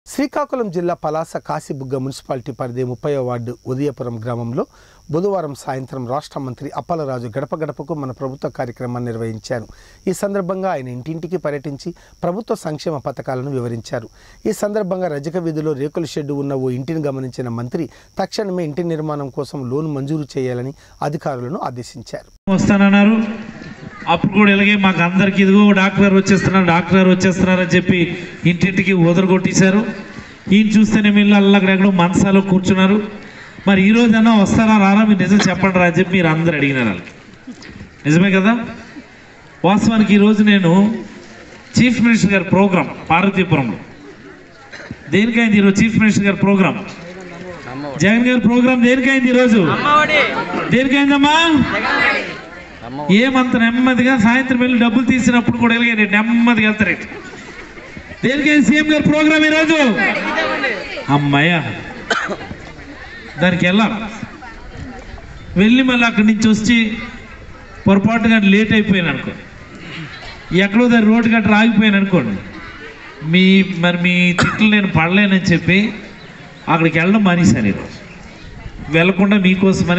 శ్రీకాకుళం జిల్లా పలాస కాశీబుగ్గ మున్సిపాలిటీ పరిధి ముప్పై వార్డు ఉదయపురం గ్రామంలో బుధవారం సాయంత్రం రాష్ట్ర మంత్రి అప్పలరాజు గడప గడపకు మన ప్రభుత్వ కార్యక్రమాన్ని నిర్వహించారు ఈ సందర్భంగా ఆయన ఇంటింటికి పర్యటించి ప్రభుత్వ సంక్షేమ పథకాలను వివరించారు ఈ సందర్భంగా రజక వీధిలో రేకుల షెడ్డు ఉన్న ఓ ఇంటిని గమనించిన మంత్రి తక్షణమే ఇంటి నిర్మాణం కోసం లోన్ మంజూరు చేయాలని అధికారులను ఆదేశించారు వస్తానన్నారు అప్పుడు కూడా ఇలాగే మాకు అందరికి ఇదిగో డాక్టర్ గారు వచ్చేస్తున్నారు డాక్టర్ గారు వచ్చేస్తున్నారు అని చెప్పి ఇంటింటికి కొట్టేశారు ఈయన చూస్తేనే వీళ్ళు అల్లగడెక్కడో మనసాలో కూర్చున్నారు మరి ఈ రోజైనా వస్తారా రారా మీరు నిజం చెప్పండి రా అని చెప్పి మీరు అందరు అడిగినారు వాళ్ళకి నిజమే కదా వాస్తవానికి ఈరోజు నేను చీఫ్ మినిస్టర్ గారి ప్రోగ్రాం పార్వతీపురంలో దేనికైంది ఈరోజు చీఫ్ మినిస్టర్ గారి ప్రోగ్రాం జగన్ గారి ప్రోగ్రాం దేనికైంది ఈరోజు దేనికైందమ్మా ఏమంత నెమ్మదిగా సాయంత్రం వెళ్ళి డబ్బులు తీసినప్పుడు కూడా వెళ్ళి నెమ్మదిగా వెళ్తారు ఇటు. దేనికి సీఎం గారి ప్రోగ్రామ్ ఈరోజు అమ్మాయ దానికి వెళ్ళాలి వెళ్ళి మళ్ళీ అక్కడి నుంచి వచ్చి పొరపాటుగా లేట్ అయిపోయాను అనుకో ఎక్కడో దాని రోడ్డు గట్రా ఆగిపోయాను అనుకోండి మీ మరి మీ తిట్లు నేను పడలేనని చెప్పి అక్కడికి వెళ్ళడం మానేశాను ఈరోజు వెళ్ళకుండా మీకోసమని